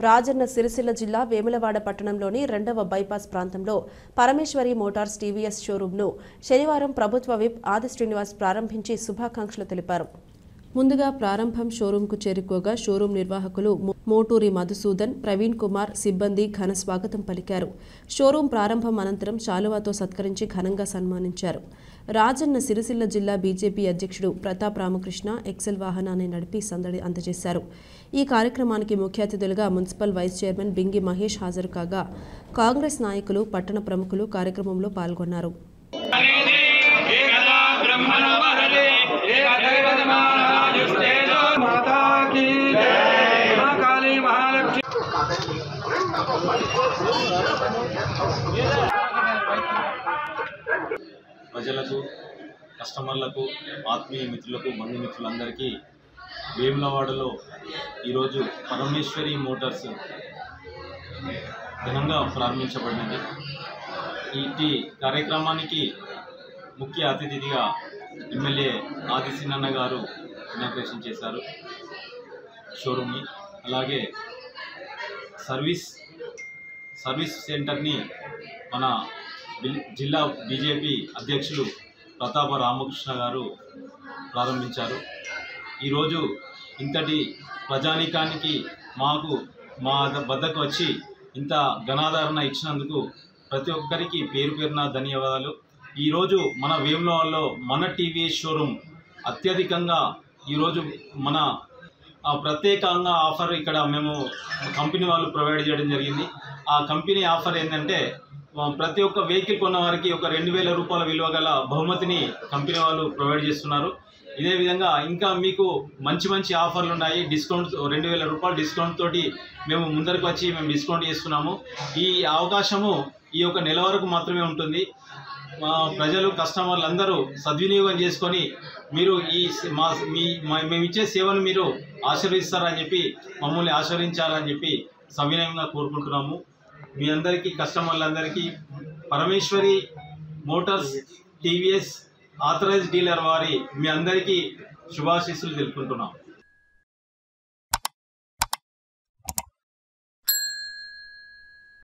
రాజన్న సిరిసిల్ల జిల్లా వేములవాడ పట్టణంలోని రెండవ బైపాస్ ప్రాంతంలో పరమేశ్వరి మోటార్స్ టీవీఎస్ షోరూంను శనివారం ప్రభుత్వ విప్ ఆది శ్రీనివాస్ ప్రారంభించి శుభాకాంక్షలు తెలిపారు ముందుగా ప్రారంభం షోరూంకు చేరుకోగా షోరూం నిర్వాహకులు మో- మోటూరి మధుసూదన్ ప్రవీణ్ కుమార్ సిబ్బంది ఘన స్వాగతం పలికారు షోరూం ప్రారంభం అనంతరం శాలువాతో సత్కరించి ఘనంగా సన్మానించారు రాజన్న సిరిసిల్ల జిల్లా బీజేపీ అధ్యక్షుడు ప్రతాప్ రామకృష్ణ ఎక్సెల్ వాహనాన్ని నడిపి సందడి అందజేశారు ఈ కార్యక్రమానికి ముఖ్య అతిథులుగా municipal vice chairman Bingi Mahesh హాజరు కాగా కాంగ్రెస్ నాయకులు పట్టణ ప్రముఖులు కార్యక్రమంలో పాల్గొన్నారు एकदा ब्रह्मण वरदे एकदैवतमानायुष्टेजो माता की जय मां काली महालक्ष्मी ప్రజలకు కస్టమర్లకు ఆత్మీయ మిత్రులకు బంధుమిత్రులందరికీ వేములవాడలో ఈరోజు పరమేశ్వరి మోటార్స్ ఘనంగా ప్రారంభించబడినది ఈ కార్యక్రమానికి ముఖ్య అతిథిగా ఎమ్మెల్యే ఆదిశీనన్న గారు ఇనాగ్రేషన్ చేశారు షోరూమ్ని అలాగే సర్వీస్ సర్వీస్ సెంటర్ని మన బిల్- జిల్లా బీజేపీ అధ్యక్షులు ప్రతాప రామకృష్ణ గారు ప్రారంభించారు ఈరోజు ఇంతటి ప్రజానీకానికి మాకు మా ద- వద్దకు వచ్చి ఇంత ఘనాదరణ ఇచ్చినందుకు ప్రతి ఒక్కరికి పేరు పేరున ధన్యవాదాలు ఈరోజు మన వేములవాడలో మన టీవీ షోరూమ్ అత్యధికంగా ఈరోజు మన ఆ ప్రత్యేకంగా ఆఫర్ ఇక్కడ మేము కంపెనీ వాళ్ళు ప్రొవైడ్ చేయడం జరిగింది ఆ కంపెనీ ఆఫర్ ఏంటంటే ఆ, ప్రతి ఒక్క వెహికల్ కొన్న వారికి ఒక రెండు వేల రూపాయల విలువ గల బహుమతిని కంపెనీ వాళ్ళు ప్రొవైడ్ చేస్తున్నారు ఇదే విధంగా ఇంకా మీకు మంచి మంచి ఆఫర్లు ఉన్నాయి డిస్కౌంట్ రెండు వేల రూపాయలు డిస్కౌంట్ తోటి మేము ముందరకు వచ్చి మేము డిస్కౌంట్ చేస్తున్నాము ఈ అవకాశము ఈ యొక్క నెల వరకు మాత్రమే ఉంటుంది మా ప్రజలు కస్టమర్లు అందరూ సద్వినియోగం చేసుకొని మీరు ఈ స- మా మీ మా- మేము ఇచ్చే సేవను మీరు ఆశీర్వదిస్తారని చెప్పి మమ్మల్ని ఆశీర్వదించాలని చెప్పి సవినయంగా కోరుకుంటున్నాము మీ అందరికీ కస్టమర్లందరికీ Parameshwari motors TVS authorise dealer వారి మీ అందరికీ శుభాశీస్సులు తెలుపుకుంటున్నాం